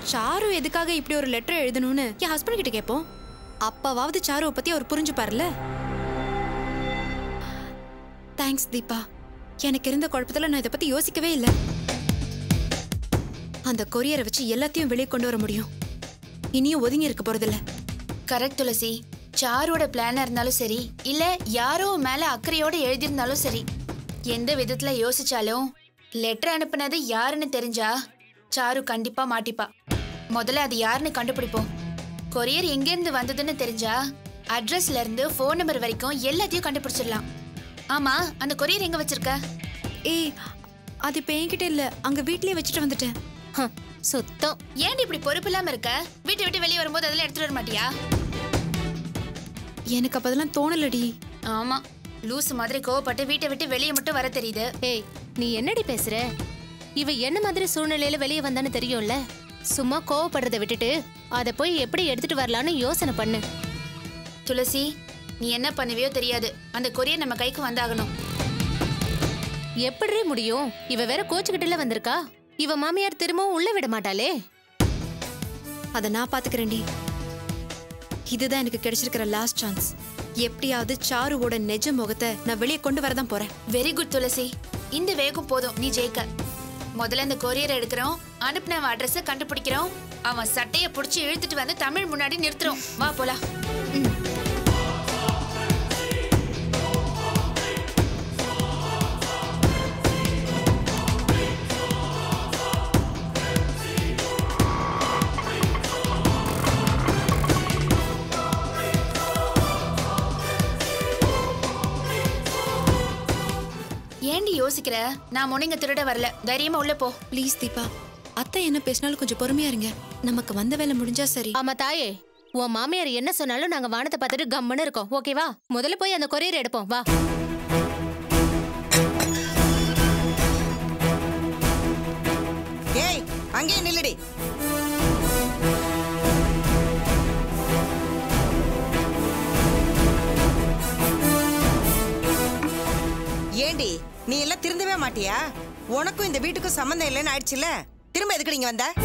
sir எதுக்காக இப்படி ஒரு லெட்டர் எழுதணும்னு என் ஹஸ்பண்ட் கிட்ட கேட்போம் அப்பாவாவது சாருவை பத்தி அவர் புரிஞ்சுப்பார்ல தேங்க்ஸ் தீபா எனக்கு இருந்த குழப்பத்துல நான் இதை பத்தி யோசிக்கவே இல்லை அந்த கொரியரை வச்சு எல்லாத்தையும் வெளியே கொண்டு வர முடியும் இனியும் ஒதுங்கி இருக்க போறதில்ல கரெக்ட் துளசி சாரோட பிளானா இருந்தாலும் சரி இல்ல யாரோ உன் மேல அக்கறையோட எழுதியிருந்தாலும் சரி எந்த விதத்துல யோசிச்சாலும் லெட்டர் அனுப்புனது யாருன்னு தெரிஞ்சா சாரு கண்டிப்பா மாட்டிப்பா முதல்ல அது யாருன்னு கண்டுபிடிப்போம் கொரியர் எங்க இருந்து வந்ததுன்னு தெரிஞ்சா அட்ரஸ்ல இருந்து ஃபோன் நம்பர் வரைக்கும் எல்லாத்தையும் கண்டுபிடிச்சிடலாம் ஆமா அந்த கொரியர் எங்க வச்சிருக்க ஏய் அது இப்ப என்கிட்ட இல்ல அங்க வீட்லயே வச்சுட்டு வந்துட்டேன் ஹம், சுத்தம் ஏன்டி இப்படி பொறுப்பு இல்லாம இருக்க வீட்டை விட்டு வெளியே வரும்போது அதெல்லாம் எடுத்துட்டு வர மாட்டியா எனக்கு அப்பதெல்லாம் தோணலடி ஆமா லூஸ் மாதிரி கோவப்பட்டு வீட்டை விட்டு வெளியே மட்டும் வர தெரியுது ஏய் நீ என்னடி பேசுற இவ என்ன மாதிரி சூழ்நிலையில வெளியே வந்தான்னு தெரியும்ல சும்மா கோவப்படுறதை விட்டுட்டு அத போய் எப்படி எடுத்துட்டு வரலான்னு யோசனை பண்ணு துளசி நீ என்ன பண்ணுவியோ தெரியாது அந்த கொரியர் நம்ம கைக்கு வந்தாகணும் எப்படி முடியும் இவ வேற கோச்சுக்கிட்டுல வந்திருக்கா இவ மாமியார் திரும்பவும் உள்ள விட மாட்டாளே அதை நான் பாத்துக்கிறேன்டி இதுதான் எனக்கு கிடைச்சிருக்கிற லாஸ்ட் சான்ஸ் எப்படியாவது சாருவோட நெஜ முகத்தை நான் வெளியே கொண்டு வரதான் போறேன் வெரி குட் துளசி இந்த வேகம் போதும் நீ ஜெயிக்க முதல்ல இந்த கொரியர் எடுக்கிறோம் அனுப்பின அட்ரஸ கண்டுபிடிக்கிறோம் அவன் சட்டைய புடிச்சு இழுத்துட்டு வந்து தமிழ் முன்னாடி நிறுத்துறோம் வா போலாம் ஏண்டி யோசிக்கிற நான் முனைங்க திருட வரல தைரியமா உள்ள போ ப்ளீஸ் தீபா அத்தை என்ன பேசினாலும் கொஞ்சம் பொறுமையா இருங்க நமக்கு வந்த வேலை முடிஞ்சா சரி ஆமா தாயே உன் மாமியார் என்ன சொன்னாலும் நாங்க வானத்தை பார்த்துட்டு கம்முன்னு இருக்கோம் ஓகேவா முதல்ல போய் அந்த கொரியர் எடுப்போம் வா ஏய் அங்கேயே நில்லுடி ஏண்டி நீ எல்லாம் திருந்தவே மாட்டியா உனக்கும் இந்த வீட்டுக்கும் சம்மந்தம் இல்லைன்னு ஆயிடுச்சுல திரும்ப எதுக்கு நீங்க வந்த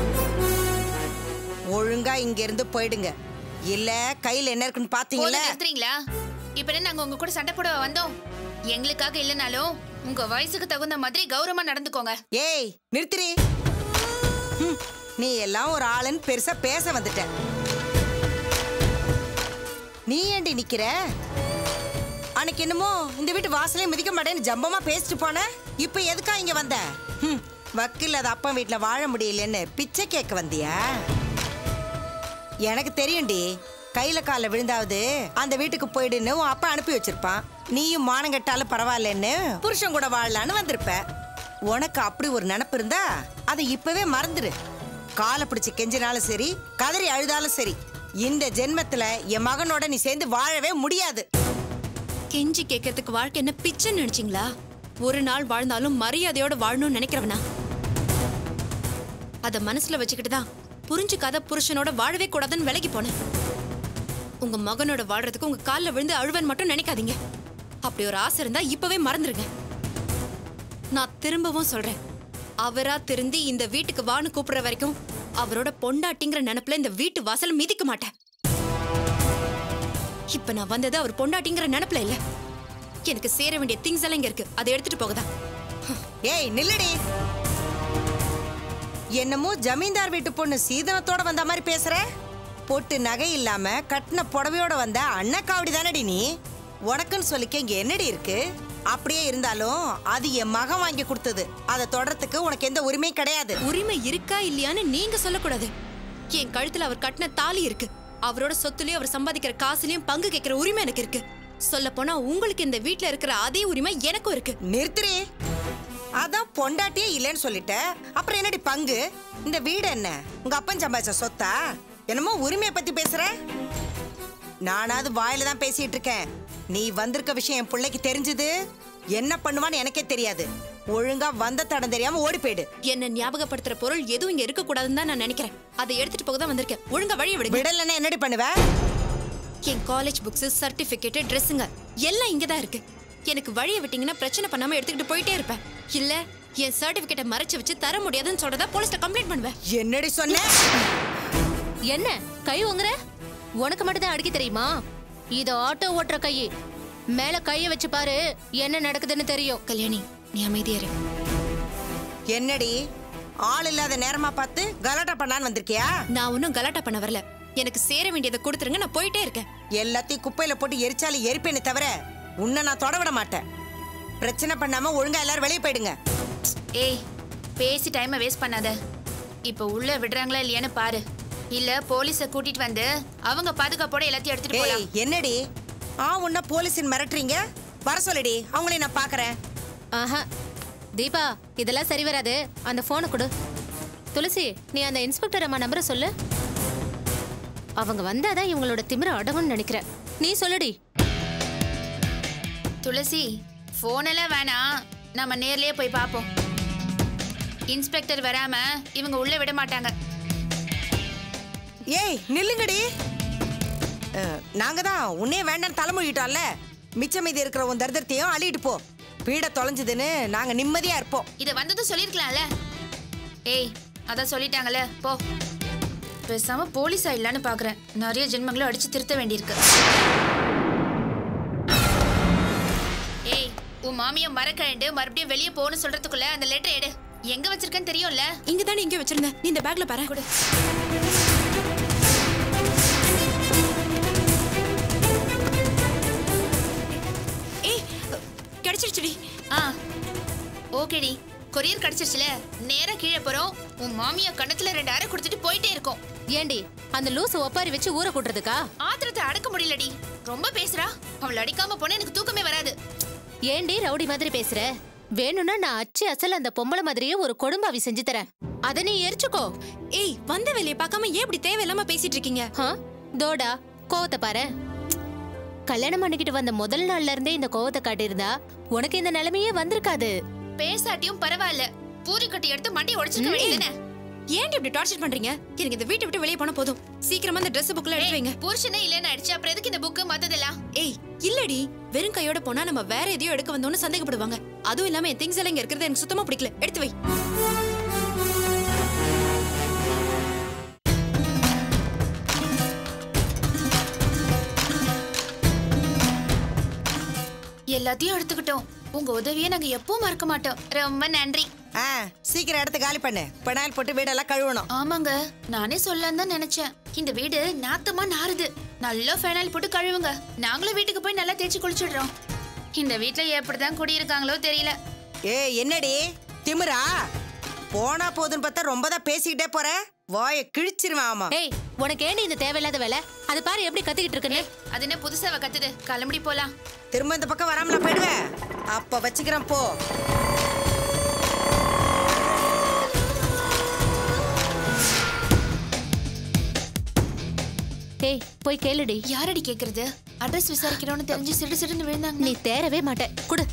ஒழுங்கா இங்க இருந்து போயிடுங்க இல்ல கையில என்ன இருக்குன்னு போதும் பாத்தீங்களா நிறுத்துறீங்களா இப்ப என்ன நாங்க உங்க கூட சண்டை போட வந்தோம் எங்களுக்காக இல்லைனாலும் உங்க வயசுக்கு தகுந்த மாதிரி கௌரவமா நடந்துக்கோங்க ஏய் நிறுத்திரி ஹம், நீ எல்லாம் ஒரு ஆளுன்னு பெருசா பேச வந்துட்ட நீ ஏண்டி நிக்கிற அன்னைக்கு என்னமோ இந்த வீட்டு வாசலே மிதிக்க மாட்டேன்னு ஜம்பமா பேசிட்டு போன இப்ப எதுக்கா இங்க வந்த ஹம், வக்கில் அது அப்பா வீட்டுல வாழ முடியலன்னு பிச்சை கேட்க வந்தியா எனக்கு தெரியும்டி கையில கால விழுந்தாவது அந்த வீட்டுக்கு போயிடுன்னு உன் அப்பா அனுப்பி வச்சிருப்பான் நீயும் மானம் கெட்டாலும் பரவாயில்லன்னு புருஷன் கூட வாழலான்னு வந்திருப்ப உனக்கு அப்படி ஒரு நினப்பு இருந்தா அதை இப்பவே மறந்துடு காலை பிடிச்சு கெஞ்சினாலும் சரி கதறி அழுதாலும் சரி இந்த ஜென்மத்துல என் மகனோட நீ சேர்ந்து வாழவே முடியாது கெஞ்சி கேட்கறதுக்கு வாழ்க்கை என்ன பிச்சைன்னு நினைச்சீங்களா ஒரு நாள் வாழ்ந்தாலும் மரியாதையோட வாழணும்னு நினைக்கிறவனா அத மனசுல வச்சுக்கிட்டு தான் புரிஞ்சுக்காத புருஷனோட வாழவே கூடாதுன்னு விலகி போனேன் உங்க மகனோட வாழ்றதுக்கு உங்க கால்ல விழுந்து அழுவன் மட்டும் நினைக்காதீங்க அப்படி ஒரு ஆசை இருந்தா இப்பவே மறந்துருங்க நான் திரும்பவும் சொல்றேன் அவரா திருந்தி இந்த வீட்டுக்கு வான்னு கூப்பிடுற வரைக்கும் அவரோட பொண்டாட்டிங்கிற நினைப்புல இந்த வீட்டு வாசல் மிதிக்க மாட்டேன் இப்ப நான் வந்தது அவர் பொண்டாட்டிங்கிற நினைப்புல இல்ல எனக்கு சேர வேண்டிய திங்ஸ் எல்லாம் இங்க இருக்கு அதை எடுத்துட்டு போகதான் ஏய் நில்லுடி என்னமோ ஜமீன்தார் வீட்டு பொண்ணு சீதனத்தோட வந்த மாதிரி பேசுற பொட்டு நகை இல்லாம கட்டின புடவையோட வந்த அண்ணக்காவடி தானடி நீ உனக்குன்னு சொல்லிக்க இங்க என்னடி இருக்கு அப்படியே இருந்தாலும் அது என் மகன் வாங்கி கொடுத்தது அதை தொடறதுக்கு உனக்கு எந்த உரிமையும் கிடையாது உரிமை இருக்கா இல்லையான்னு நீங்க சொல்லக்கூடாது என் கழுத்துல அவர் கட்டின தாலி இருக்கு அவரோட சொத்துலயும் அவர் சம்பாதிக்கிற காசுலயும் பங்கு கேட்கிற உரிமை எனக்கு இருக்கு சொல்ல போனா உங்களுக்கு இந்த வீட்ல இருக்கிற அதே உரிமை எனக்கும் இருக்கு நிறுத்துறி அதான் பொண்டாட்டியே இல்லைன்னு சொல்லிட்ட அப்புறம் என்னடி பங்கு இந்த வீடு என்ன உங்க அப்பன் சம்பாதிச்ச சொத்தா என்னமோ உரிமையை பத்தி பேசுற நானாவது வாயில தான் பேசிட்டு இருக்கேன் நீ வந்திருக்க விஷயம் என் பிள்ளைக்கு தெரிஞ்சது என்ன பண்ணுவான்னு எனக்கே தெரியாது ஒழுங்கா வந்த தடம் தெரியாம ஓடி போயிடு என்ன ஞாபகப்படுத்துற பொருள் எதுவும் இங்க இருக்க கூடாதுன்னு தான் நான் நினைக்கிறேன் அதை எடுத்துட்டு போக தான் வந்திருக்கேன் ஒழுங்கா வழிய விடுங்க விடலன்னா என்னடி பண்ணுவ என் காலேஜ் புக்ஸ் சர்டிபிகேட் ட்ரெஸ்ஸுங்க எல்லாம் இங்க தான் இருக்கு எனக்கு வழிய விட்டீங்கன்னா பிரச்சனை பண்ணாம எடுத்துக்கிட்டு போயிட்டே இருப்பேன் இல்ல என் சர்டிபிகேட்டை மறைச்சு வச்சு தர முடியாதுன்னு சொல்றதா போலீஸ்ல கம்ப்ளைண்ட் பண்ணுவேன் என்னடி சொன்ன என்ன கை உங்குற உனக்கு மட்டும் தான் அடிக்க தெரியுமா இது ஆட்டோ ஓட்டுற கை மேல கைய வச்சு பாரு என்ன நடக்குதுன்னு தெரியும் கல்யாணி நீ அமைதியா இரு என்னடி ஆள் இல்லாத நேரமா பார்த்து கலாட்டா பண்ணான்னு வந்திருக்கியா நான் ஒன்னும் கலாட்டா பண்ண வரல எனக்கு சேர வேண்டியதை கொடுத்துருங்க நான் போயிட்டே இருக்கேன் எல்லாத்தையும் குப்பையில போட்டு எரிச்சாலும் எரிப்பேனே தவிர உன்னை நான் தொட விட மாட்டேன் பிரச்சனை பண்ணாம ஒழுங்கா எல்லாரும் வெளியே போயிடுங்க ஏய் பேசி டைமை வேஸ்ட் பண்ணாத இப்போ உள்ள விடுறாங்களா இல்லையான்னு பாரு இல்ல போலீஸ கூட்டிட்டு வந்து அவங்க பாதுகாப்போட எல்லாத்தையும் எடுத்துட்டு ஏய் போலாம் என்னடி ஆ உன்ன போலீஸின் மிரட்டுறீங்க வர சொல்லுடி அவங்களையும் நான் பாக்குறேன் ஆஹா தீபா இதெல்லாம் சரி வராது அந்த போனை கொடு துளசி நீ அந்த இன்ஸ்பெக்டர் அம்மா நம்பரை சொல்லு அவங்க வந்தாதான் இவங்களோட திமிர அடங்கும்னு நினைக்கிறேன் நீ சொல்லுடி துளசி போன் எல்லாம் வேணாம் நம்ம நேர்லயே போய் பார்ப்போம் இன்ஸ்பெக்டர் வராம இவங்க உள்ள விட மாட்டாங்க ஏய் நில்லுங்கடி அஹ், நாங்க தான் உன்னே வேண்டாம் தலைமொழிட்டோம்ல மிச்சம் மீதி இருக்கிற உன் தரித்திரத்தையும் அள்ளிட்டு போ பீட தொலைஞ்சதுன்னு நாங்க நிம்மதியா இருப்போம் இத வந்ததும் சொல்லிருக்கலாம்ல ஏய் அதான் சொல்லிட்டாங்கல்ல போ பேசாம போலீஸ் ஆயிடலான்னு பாக்குறேன் நிறைய ஜென்மங்களும் அடிச்சு திருத்த வேண்டியிருக்கு ஏய் உன் மாமிய மரக்கழண்டு மறுபடியும் வெளியே போகணும்னு சொல்றதுக்குள்ள அந்த லெட்டர் எடு எங்க வச்சிருக்கேன்னு தெரியும்ல இங்க தானே இங்கே வச்சிருந்தேன் நீ இந்த பேக்ல பாரு கொடு ஏய் கிடைச்சிருச்சுடி ஆ ஓகேடி கொரியர் கிடைச்சிருச்சுல நேரா கீழே போறோம் உன் மாமியா கண்ணத்துல ரெண்டு அரை கொடுத்துட்டு போயிட்டே இருக்கோம் ஏண்டி அந்த லூசு ஒப்பாரி வச்சு ஊற கூட்டுறதுக்கா ஆத்திரத்தை அடக்க முடியலடி ரொம்ப பேசுறா அவள் அடிக்காம போனா எனக்கு தூக்கமே வராது ஏண்டி ரவுடி மாதிரி பேசுற வேணும்னா நான் அச்சு அசல் அந்த பொம்பளை மாதிரியே ஒரு கொடும்பாவி செஞ்சு தரேன் அதை நீ எரிச்சுக்கோ ஏய் வந்த வேலையை பார்க்காம ஏன் இப்படி தேவையில்லாம பேசிட்டு இருக்கீங்க ஹா தோடா கோவத்தை பாரு கல்யாணம் பண்ணிக்கிட்டு வந்த முதல் நாள்ல இருந்தே இந்த கோவத்தை காட்டியிருந்தா உனக்கு இந்த நிலைமையே வந்திருக்காது பேசாட்டியும் பரவாயில்ல பூரி கட்டி எடுத்து மண்டி உடைச்சிருக்க வேண்டியதுதானே ஏன்டி இப்படி டார்ச்சர் பண்றீங்க எனக்கு இந்த வீட்டை விட்டு வெளியே போனா போதும் சீக்கிரமா இந்த Dress புக்ல எடுத்து வைங்க புருஷனே இல்லைன்னு ஆயிடுச்சு அப்புறம் எதுக்கு இந்த புக்கு மத்ததெல்லாம் ஏய் இல்லடி வெறும் கையோட போனா நம்ம வேற எதையோ எடுக்க வந்தோம்னு சந்தேகப்படுவாங்க அதுவும் இல்லாம என் திங்ஸ் எல்லாம் இங்க இருக்கிறது எனக்கு சுத்தமா பிடிக்கல எடுத்து வை எல்லாத்தையும் எடுத்துக்கிட்டோம் உங்க உதவியை நாங்க எப்பவும் மறக்க மாட்டோம் ரொம்ப நன்றி ஆ சீக்கிரம் எடுத்து காலி பண்ணு பெனாயில் போட்டு வீடெல்லாம் கழுவணும் ஆமாங்க நானே சொல்லலாம் தான் நினைச்சேன் இந்த வீடு நாத்தமா நாறுது நல்லா ஃபெனாயில் போட்டு கழுவுங்க நாங்களும் வீட்டுக்கு போய் நல்லா தேய்ச்சி குளிச்சிடுறோம் இந்த வீட்ல எப்படிதான் குடியிருக்காங்களோ தெரியல ஏய் என்னடி திமிரா போனா போதுன்னு பார்த்தா ரொம்ப தான் பேசிக்கிட்டே போற வாயை கிழிச்சிருவேன் ஆமா ஏய் உனக்கு ஏண்டி இந்த தேவையில்லாத வேலை அது பாரு எப்படி கத்திக்கிட்டு இருக்குன்னு அது என்ன புதுசாவ கத்துது கிளம்பி போலாம் திரும்ப இந்த பக்கம் வராமலா போயிடுவேன் அப்ப வச்சுக்கிறேன் போ ஏய் போய் கேளுடி யாரடி கேக்குறது அட்ரஸ் விசாரிக்கிறோன்னு தெரிஞ்சு சிடு சிடுன்னு விழுந்தாங்க நீ தேரவே மாட்ட குடு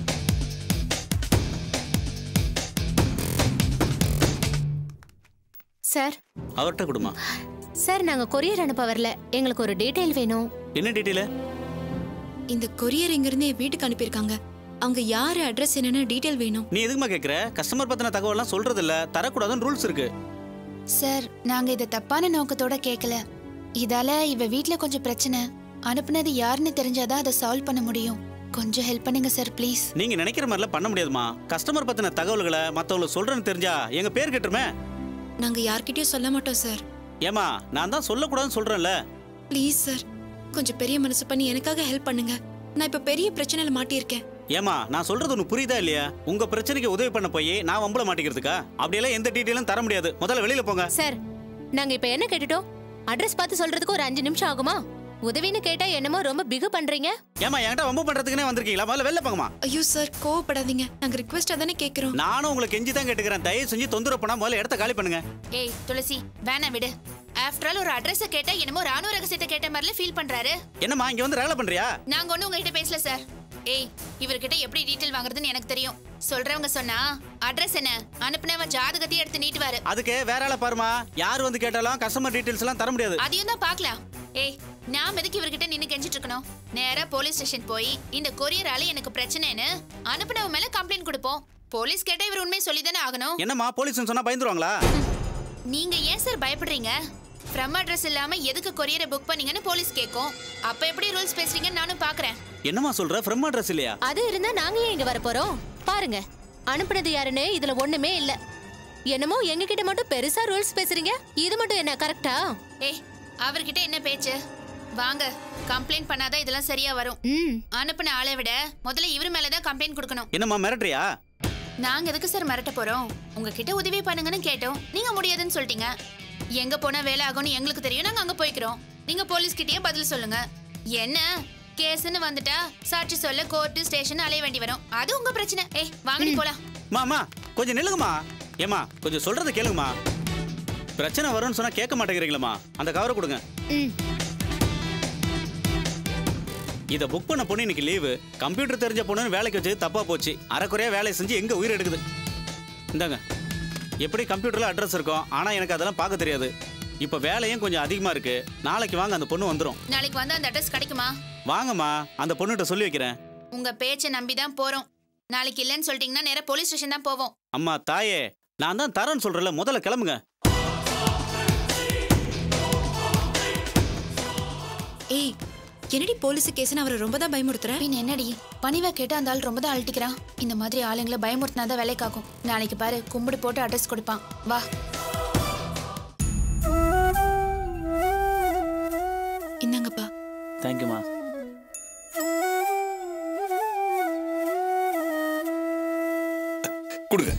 சார் அவர்கிட்ட கொடுமா சார் நாங்க கொரியர் அனுப்ப வரல எங்களுக்கு ஒரு டீடைல் வேணும் என்ன டீட்டெயிலு இந்த கொரியர் இங்க இருந்து என் வீட்டுக்கு அனுப்பியிருக்காங்க அவங்க யாரு அட்ரஸ் என்னன்னு டீடைல் வேணும் நீ எதுக்குமா கேட்குற கஸ்டமர் பத்தின தகவல்லாம் சொல்றது இல்ல தரக்கூடாதுன்னு ரூல்ஸ் இருக்கு சார் நாங்க இத தப்பான நோக்கத்தோட கேட்கல இதால இவ வீட்ல கொஞ்சம் பிரச்சனை அனுப்புனது யாருன்னு தெரிஞ்சாதான் அதை சால்வ் பண்ண முடியும் கொஞ்சம் ஹெல்ப் பண்ணுங்க சார் ப்ளீஸ் நீங்க நினைக்கிற மாதிரிலாம் பண்ண முடியாதுமா கஸ்டமர் பத்தின தகவல்களை மத்தவங்களுக்கு சொல்றேன்னு தெரிஞ்சா எங்க பேர் கெட்டுருமே நாங்க யார்கிட்டயும் சொல்ல மாட்டோம் சார் ஏமா நான் தான் சொல்லக்கூடாதுன்னு சொல்றேன்ல ப்ளீஸ் சார் கொஞ்சம் பெரிய மனசு பண்ணி எனக்காக ஹெல்ப் பண்ணுங்க நான் இப்ப பெரிய பிரச்சனையில மாட்டியிருக்கேன் ஏமா நான் சொல்றது ஒன்று புரியுதா இல்லையா உங்க பிரச்சனைக்கு உதவி பண்ண போய் நான் வம்பள மாட்டிக்கிறதுக்கா அப்படியெல்லாம் எந்த டீட்டெயிலும் தர முடியாது முதல்ல வெளியில போங்க சார் நாங்க இப்ப என்ன கேட்டுட்டோம் அட்ரஸ் பார்த்து சொல்றதுக்கு ஒரு அஞ்சு நிமிஷம் ஆகுமா உதவின்னு கேட்டா என்னமோ ரொம்ப பிகு பண்றீங்க ஏமா என்கிட்ட வம்பு பண்றதுக்குனே வந்திருக்கீங்களா முதல்ல வெளில போங்கம்மா ஐயோ சார் கோவப்படாதீங்க நாங்க ரிக்வெஸ்டா தானே கேக்குறோம் நானும் உங்களை கெஞ்சி தான் கேட்டுக்கிறேன் தயவு செஞ்சு தொந்தரவு பண்ணா முதல்ல இடத்த காலி பண்ணுங்க ஏய் துளசி வேணாம் விடு ஆஃப்டர் ஆல் ஒரு அட்ரஸ் கேட்டா என்னமோ ராணுவ ரகசியத்தை கேட்ட மாதிரில ஃபீல் பண்றாரு என்னம்மா இங்க வந்து ரகலை பண்றியா நாங்க ஒண்ணும் உங்ககிட்ட பேசல சார் ஏய் இவர்கிட்ட எப்படி டீடைல் வாங்குறதுன்னு எனக்கு தெரியும் சொல்றவங்க சொன்னா அட்ரஸ் என்ன அனுப்புனவன் ஜாதகத்தையும் எடுத்து நீட்டுவாரு அதுக்கு வேற ஆளை பாருமா யார் வந்து கேட்டாலும் கஸ்டமர் டீட்டெயில்ஸ் எல்லாம் தர முடியாது அதையும் தான் பார்க்கலாம் ஏய் நான் எதுக்கு இவர்கிட்ட நின்னு கெஞ்சிட்டு இருக்கணும் நேரா போலீஸ் ஸ்டேஷன் போய் இந்த கொரியர் ஆளு எனக்கு பிரச்சனைன்னு அனுப்புனவன் மேல கம்ப்ளைண்ட் கொடுப்போம் போலீஸ் கேட்டா இவர் உண்மையை சொல்லி தானே ஆகணும் என்னம்மா போலீஸ்னு சொன்னா பயந்துருவாங்களா நீங்க ஏன் சார் பயப்படுறீங்க ஃப்ரம் அட்ரஸ் இல்லாம எதுக்கு கொரியரை புக் பண்ணீங்கன்னு போலீஸ் கேட்கும் அப்ப எப்படி ரூல்ஸ் பேசுறீங்கன்னு நானும் பாக்குறேன் என்னம்மா சொல்ற ஃப்ரம் அட்ரஸ் இல்லையா அது இருந்தா நாங்க ஏன் இங்க வர போறோம் பாருங்க அனுப்புனது யாருன்னு இதுல ஒண்ணுமே இல்ல என்னமோ எங்க கிட்ட மட்டும் பெருசா ரூல்ஸ் பேசுறீங்க இது மட்டும் என்ன கரெக்டா ஏய் அவர்கிட்ட என்ன பேச்சு வாங்க கம்ப்ளைண்ட் பண்ணாதான் இதெல்லாம் சரியா வரும் ம் அனுப்புன ஆளை விட முதல்ல இவர் மேலதான் கம்ப்ளைண்ட் கொடுக்கணும் என்னம்மா மிரட்டுறியா நாங்க எதுக்கு சார் மிரட்ட போறோம் உங்ககிட்ட உதவி பண்ணுங்கன்னு கேட்டோம் நீங்க முடியாதுன்னு சொல்லிட்டீங்க எங்க போனா வேலை ஆகும்னு எங்களுக்கு தெரியும் நாங்க அங்க போய்க்கிறோம் நீங்க போலீஸ் கிட்டயே பதில் சொல்லுங்க என்ன கேஸ்னு வந்துட்டா சாட்சி சொல்ல கோர்ட்டு ஸ்டேஷன் அலைய வேண்டி வரும் அது உங்க பிரச்சனை ஏய் வாங்கடி போலாம் மாமா கொஞ்சம் நில்லுங்கம்மா ஏம்மா கொஞ்சம் சொல்றதை கேளுங்கம்மா பிரச்சனை வரும்னு சொன்னா கேட்க மாட்டேங்கிறீங்களம்மா அந்த கவரை கொடுங்க ம் இதை புக் பண்ண பொண்ணு இன்னைக்கு லீவு கம்ப்யூட்டர் தெரிஞ்ச பொண்ணுன்னு வேலைக்கு வச்சது தப்பா போச்சு அரைக்குறையா வேலையை செஞ்சு எங்க உயிர் எடுக்குது இந்தாங்க எப்படி கம்ப்யூட்டர்ல அட்ரஸ் இருக்கும் ஆனா எனக்கு அதெல்லாம் பார்க்க தெரியாது இப்போ வேலையும் கொஞ்சம் அதிகமா இருக்கு நாளைக்கு வாங்க அந்த பொண்ணு வந்துடும் நாளைக்கு வந்து அந்த அட்ரஸ் கிடைக்குமா வாங்கம்மா அந்த பொண்ணுகிட்ட சொல்லி வைக்கிறேன் உங்க பேச்சை நம்பி தான் போறோம் நாளைக்கு இல்லைன்னு சொல்லிட்டீங்கன்னா நேரா போலீஸ் ஸ்டேஷன் தான் போவோம் அம்மா தாயே நான் தான் தரேன்னு சொல்றேன்ல முதல்ல கிளம்புங்க ஏய் என்னடி போலீஸ் கேஸ்னு அவரை ரொம்ப தான் பயமுறுத்துற பின் என்னடி பணிவா கேட்டு அந்த ஆள் ரொம்ப தான் அழட்டிக்கிறான் இந்த மாதிரி ஆளுங்களை பயமுறுத்தினாதான் வேலைக்காகும் நாளைக்கு பாரு கும்பிடு போட்டு அட்ரஸ் கொடுப்பான் வா இந்தாங்கப்பா தேங்க்யூமா கொடுங்க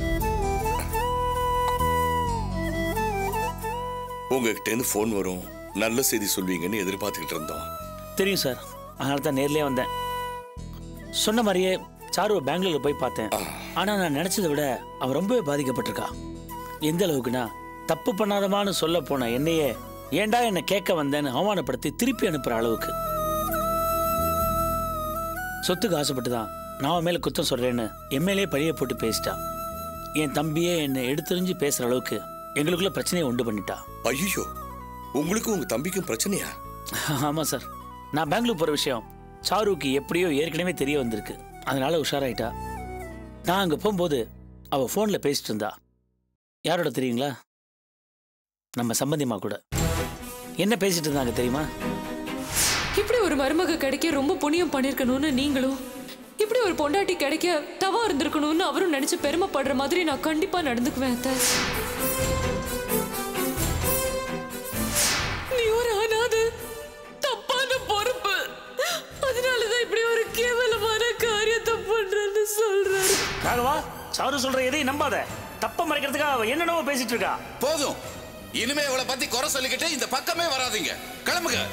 உங்ககிட்ட இருந்து ஃபோன் வரும் நல்ல செய்தி சொல்வீங்கன்னு எதிர்பார்த்துக்கிட்டு இருந்தோம் தெரியும் சார் அதனால தான் நேர்லயே வந்தேன் சொன்ன மாதிரியே சாருவை பெங்களூர்ல போய் பார்த்தேன் ஆனா நான் நினைச்சதை விட அவ ரொம்பவே பாதிக்கப்பட்டிருக்கா எந்த அளவுக்குன்னா தப்பு பண்ணாதமான்னு சொல்ல போன என்னையே ஏன்டா என்னை கேட்க வந்தேன்னு அவமானப்படுத்தி திருப்பி அனுப்புற அளவுக்கு சொத்துக்கு ஆசைப்பட்டு தான் நான் அவன் மேல குத்தம் சொல்றேன்னு எம்எல்ஏ பழிய போட்டு பேசிட்டா என் தம்பியே என்னை எடுத்துரிஞ்சு பேசுற அளவுக்கு எங்களுக்குள்ள பிரச்சனையை உண்டு பண்ணிட்டா ஐயோ உங்களுக்கும் உங்க தம்பிக்கும் பிரச்சனையா ஆமா சார் நான் பெங்களூர் போற விஷயம் சாருவுக்கு எப்படியோ ஏற்கனவே தெரிய வந்திருக்கு அதனால உஷாராயிட்டா நான் அங்க போகும்போது அவ போன்ல பேசிட்டு இருந்தா யாரோட தெரியுங்களா நம்ம சம்பந்தியமா கூட என்ன பேசிட்டு இருந்தாங்க தெரியுமா இப்படி ஒரு மருமக கிடைக்க ரொம்ப புண்ணியம் பண்ணிருக்கணும்னு நீங்களும் இப்படி ஒரு பொண்டாட்டி கிடைக்க தவா இருந்திருக்கணும்னு அவரும் நினைச்சு பெருமைப்படுற மாதிரி நான் கண்டிப்பா நடந்துக்குவேன் அத்தை நீ ஒரு அனாதை தப்பான பொறுப்பு அதனாலதான் இப்படி ஒரு கேவலமான காரியத்தை பண்றேன்னு சொல்றாரு ராகவா சாரு சொல்ற எதையும் நம்பாத தப்ப மறைக்கிறதுக்காக அவ என்னென்னவோ பேசிட்டு இருக்கா போதும் இனிமே இவளை பத்தி குறை சொல்லிக்கிட்டு இந்த பக்கமே வராதீங்க கிளம்புங்க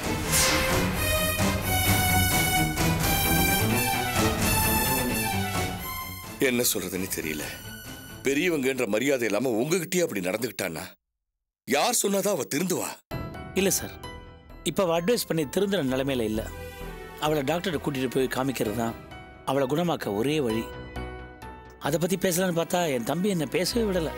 என்ன சொல்றதுன்னு தெரியல பெரியவங்கன்ற மரியாதை இல்லாம உங்ககிட்டயே அப்படி நடந்துக்கிட்டான்னா யார் சொன்னாதான் அவ திருந்துவா இல்ல சார் இப்ப அவ அட்வைஸ் பண்ணி திருந்துற நிலைமையில இல்ல அவளை டாக்டர்கிட்ட கூட்டிட்டு போய் காமிக்கிறது தான் அவளை குணமாக்க ஒரே வழி அதை பத்தி பேசலாம்னு பார்த்தா என் தம்பி என்ன பேசவே விடல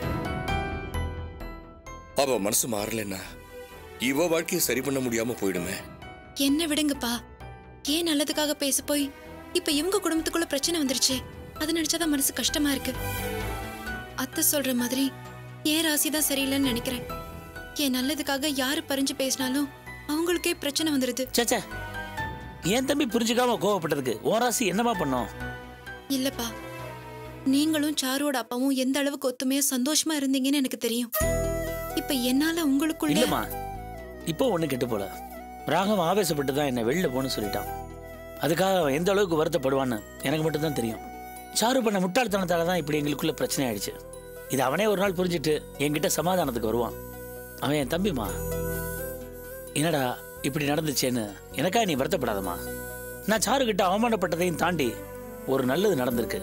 அவ மனசு மாறலன்னா இவ வாழ்க்கையை சரி பண்ண முடியாம போயிடுமே என்ன விடுங்கப்பா ஏன் நல்லதுக்காக பேச போய் இப்ப இவங்க குடும்பத்துக்குள்ள பிரச்சனை வந்துருச்சு அது நினைச்சாதான் மனசு கஷ்டமா இருக்கு அத்தை சொல்ற மாதிரி ஏன் ராசி தான் சரியில்லைன்னு நினைக்கிறேன் என் நல்லதுக்காக யாரு பறிஞ்சு பேசினாலும் அவங்களுக்கே பிரச்சனை வந்துருது சேச்சே என் தம்பி புரிஞ்சுக்காம கோவப்பட்டதுக்கு உன் ராசி என்னமா பண்ணோம் இல்லப்பா நீங்களும் சாருவோட அப்பாவும் எந்த அளவுக்கு ஒத்துமையா சந்தோஷமா இருந்தீங்கன்னு எனக்கு தெரியும் இப்ப என்னால உங்களுக்குள்ள இல்லம்மா இப்போ ஒண்ணு கெட்டு போல ராகவன் ஆவேசப்பட்டு தான் என்னை வெளில போன்னு சொல்லிட்டான் அதுக்காக அவன் எந்த அளவுக்கு வருத்தப்படுவான்னு எனக்கு மட்டும்தான் தெரியும் சாரு பண்ண முட்டாள்தனத்தால தான் இப்படி எங்களுக்குள்ள பிரச்சனை ஆயிடுச்சு இது அவனே ஒரு நாள் புரிஞ்சுட்டு என்கிட்ட சமாதானத்துக்கு வருவான் அவன் என் தம்பிமா என்னடா இப்படி நடந்துச்சேன்னு எனக்கா நீ வருத்தப்படாதம்மா நான் சாரு கிட்ட அவமானப்பட்டதையும் தாண்டி ஒரு நல்லது நடந்திருக்கு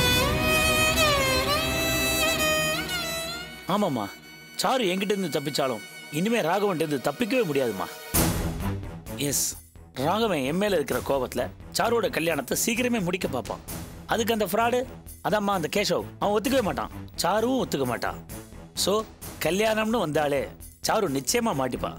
ஆமாம்மா சாரு என்கிட்ட இருந்து தப்பிச்சாலும் இனிமே ராகவன்ட்ட இருந்து தப்பிக்கவே முடியாதுமா எஸ் ராகவன் என் மேல இருக்கிற கோபத்துல சாருவோட கல்யாணத்தை சீக்கிரமே முடிக்க பார்ப்பான் அதுக்கு அந்த ஃப்ராடு அதாம்மா அந்த கேஷவ் அவன் ஒத்துக்கவே மாட்டான் சாருவும் ஒத்துக்க மாட்டான் ஸோ கல்யாணம்னு வந்தாலே சாரு நிச்சயமா மாட்டிப்பா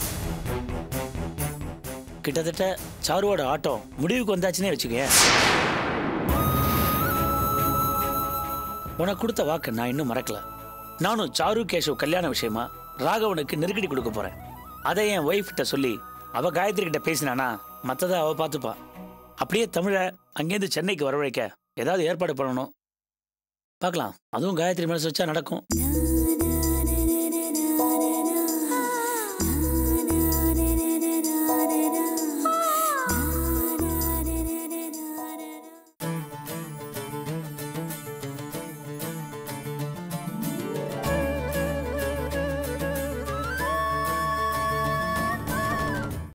கிட்டத்தட்ட சாருவோட ஆட்டம் முடிவுக்கு வந்தாச்சுன்னே வச்சுக்கேன் உனக்கு கொடுத்த வாக்கு நான் இன்னும் மறக்கல நானும் சாரு கேஷவ் கல்யாண விஷயமா ராகவனுக்கு நெருக்கடி கொடுக்க போறேன் அதை என் ஒய்ஃப் கிட்ட சொல்லி அவ காயத்ரி கிட்ட பேசினானா மத்ததை அவ பார்த்துப்பா அப்படியே தமிழை அங்கேருந்து சென்னைக்கு வரவழைக்க ஏதாவது ஏற்பாடு பண்ணணும் பார்க்கலாம் அதுவும் காயத்ரி மனசு வச்சா நடக்கும்